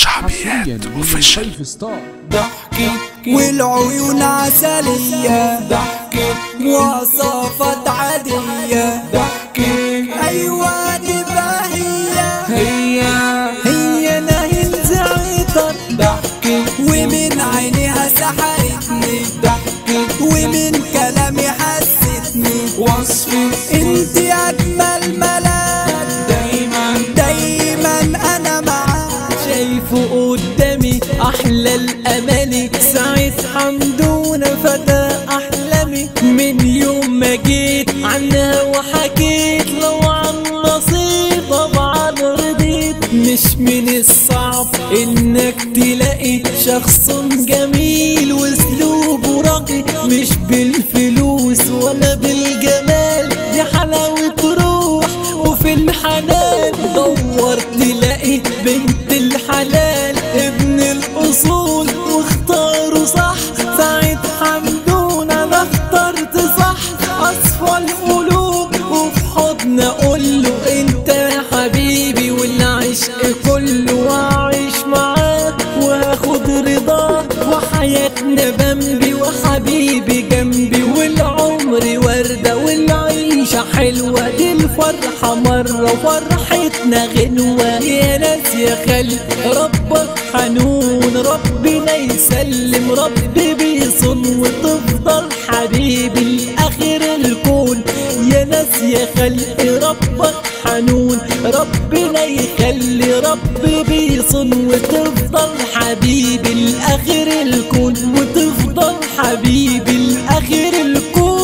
شعبيات اوفيشال خلف ستار ضحكت والعيون عسلية ضحكت وصفات عادية ضحكت أيوة تبقى هي هي هي ناهل زعتر ضحكت ومن عينيها سحرتني ضحكت ومن كلامي حستني وصفت انت أجمل ملاك دايما دايما أنا معاك شايفه قدامي احلى الاماني سعيد حمدون فتى احلامي من يوم ما جيت عنها وحكيت لو عن نصيب طبعا رضيت مش من الصعب انك تلاقي شخص جميل واسلوبه راقي مش بالفلوس ولا بالجمال دي حلاوة روح وفي الحنان دور تلاقي بنت الحلال ابن الاصول واختاروا صح سعيد حمدون انا اخترت صح اصفى القلوب وفي حضن اقول له انت يا حبيبي والعشق كله واعيش معاه وهاخد رضاه وحياتنا بمبي وحبيبي جنبي والعمر وردة والعيشة حلوة دي الفرحة مرة وفرحتنا غنوة يا ناس يا خلق ربك حنون ربنا يسلم ربي بيصن وتفضل حبيبي لآخر الكون يا ناس يا خلق ربك حنون ربنا يخلي ربي بيصن وتفضل حبيبي لآخر الكون وتفضل حبيبي لآخر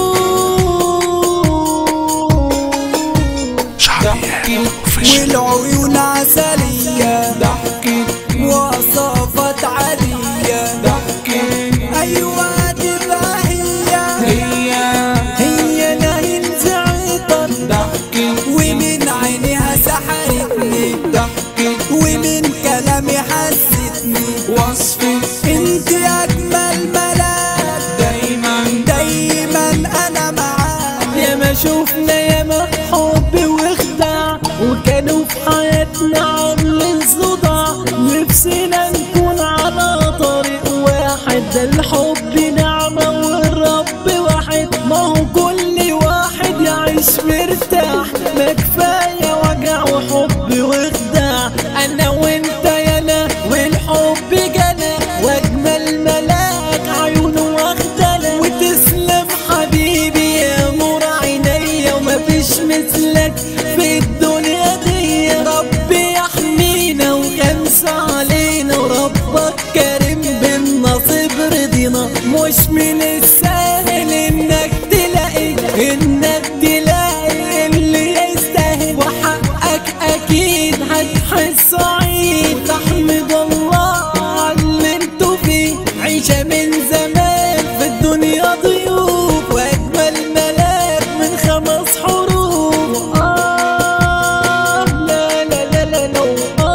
الكون شعبيات اوفيشال والعيون عسلية ضحكت وصفات عادية ضحكت أيوة تبقى هي هي هي ناهل زعتر ضحكت ومن عينيها سحرتني ضحكت ومن كلامي حستني وصفت انت أجمل ملاك دايما دايما أنا معاك يا ما شفنا يا ما حب وخداع وكانوا في حياتنا عاملين صداع نفسنا نكون على طريق واحد ده الحب نعمة والرب واحد ما هو كل واحد يعيش مرتاح ما كفاية وجع وحب وخداع أنا وأنت يانا والحب جانا وأجمل ملاك عيونه واخدانا وتسلم حبيبي يا نور عينيا ومفيش مثلك في الدنيا دي ربي يحمينا وينسى علينا وربك كريم بالنصيب رضينا مش من السهل انك تلاقي انك تلاقي اللي يستاهل وحقك اكيد هتحس سعيد تحمد الله على اللي انتوا فيه عيشة من زمان في الدنيا ضيوف واجمل ملاك من خمس حروف آه لا لا لا لا لا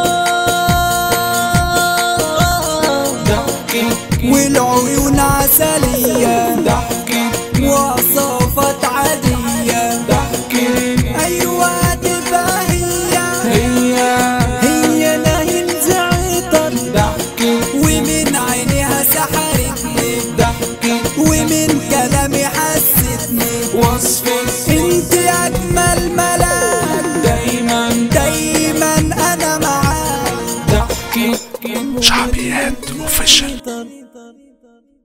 آه ضحكت والعيون عسلية ضحكت وصفات عادية ضحكت أيوة تبقى هي هي هي ناهل زعتر ضحكت ومن عينيها سحرتني ضحكت ومن كلامي حستني وصفت انت أجمل ملاك دايما دايما أنا معاك ضحكت شعبيات اوفيشال طريق طريق طريق